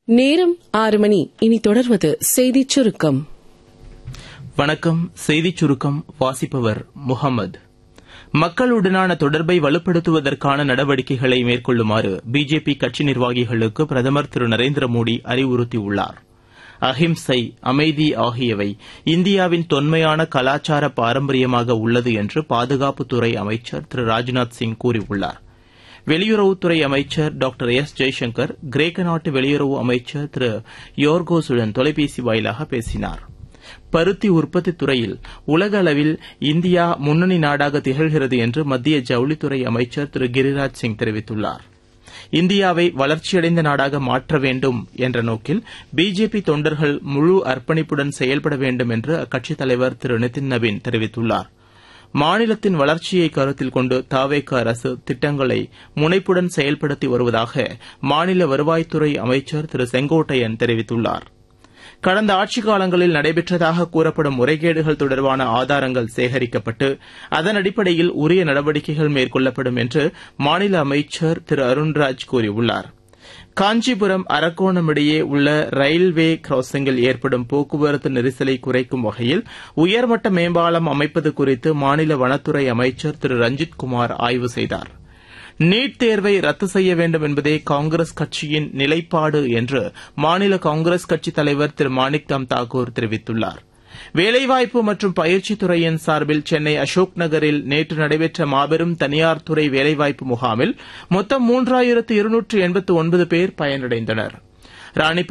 நேரம் ஆறு மணி இனி தொடர்வது செய்திச் சுருக்கம் வணக்கம் செய்திச் சுருக்கம் வாசிப்பவர் முகமது மக்களுடனான தொடர்பை வலுப்படுத்துவதற்கான நடவடிக்கைகளை மேற்கொள்ளுமாறு பிஜேபி கட்சி நிர்வாகிகளுக்கு பிரதமர் திரு நரேந்திர மோடி அறிவுறுத்தியுள்ளார் அஹிம்சை அமைதி ஆகியவை இந்தியாவின் தொன்மையான கலாச்சார பாரம்பரியமாக உள்ளது என்று பாதுகாப்புத்துறை அமைச்சர் திரு ராஜ்நாத் சிங் கூறியுள்ளார் வெளியுறவுத்துறை அமைச்சர் டாக்டர் எஸ் ஜெய்சங்கர் கிரேக்க நாட்டு வெளியுறவு அமைச்சர் திரு யோர்கோசுடன் தொலைபேசி வாயிலாக பேசினார் பருத்தி உற்பத்தித் துறையில் உலக அளவில் இந்தியா முன்னணி நாடாக திகழ்கிறது என்று மத்திய ஜவுளித்துறை அமைச்சர் திரு கிரிராஜ் சிங் தெரிவித்துள்ளார் இந்தியாவை வளர்ச்சியடைந்த நாடாக மாற்ற வேண்டும் என்ற நோக்கில் பிஜேபி தொண்டர்கள் முழு அர்ப்பணிப்புடன் செயல்பட வேண்டும் என்று அக்கட்சித் தலைவர் திரு நிதின் நவீன் தெரிவித்துள்ளார் மாநிலத்தின் வளர்ச்சியை கருத்தில் கொண்டு தாவேக அரசு திட்டங்களை முனைப்புடன் செயல்படுத்தி வருவதாக மாநில வருவாய்த்துறை அமைச்சர் திரு செங்கோட்டையன் தெரிவித்துள்ளார் கடந்த ஆட்சிக் காலங்களில் நடைபெற்றதாக கூறப்படும் முறைகேடுகள் தொடர்பான ஆதாரங்கள் சேகரிக்கப்பட்டு அதன் அடிப்படையில் உரிய நடவடிக்கைகள் மேற்கொள்ளப்படும் என்று மாநில அமைச்சர் திரு அருண்ராஜ் கூறியுள்ளார் காஞ்சிபுரம் அரக்கோணம் இடையே உள்ள ரயில்வே கிராசிங்கில் ஏற்படும் போக்குவரத்து நெரிசலை குறைக்கும் வகையில் உயர்மட்ட மேம்பாலம் அமைப்பது குறித்து மாநில வனத்துறை அமைச்சர் திரு ரஞ்சித் குமார் ஆய்வு செய்தார் நீட் தேர்வை ரத்து செய்ய வேண்டும் என்பதே காங்கிரஸ் கட்சியின் நிலைப்பாடு என்று மாநில காங்கிரஸ் கட்சித் தலைவர் திரு மாணிக்தாம் தாக்கூர் தெரிவித்துள்ளார் வேலைவாய்ப்பு மற்றும் பயிற்சித் துறையின் சார்பில் சென்னை அசோக் நகரில் நேற்று நடைபெற்ற மாபெரும் தனியார் துறை வேலைவாய்ப்பு முகாமில் மொத்தம் மூன்றாயிரத்து இருநூற்று எண்பத்து ஒன்பது பேர் பயனடைந்தனர்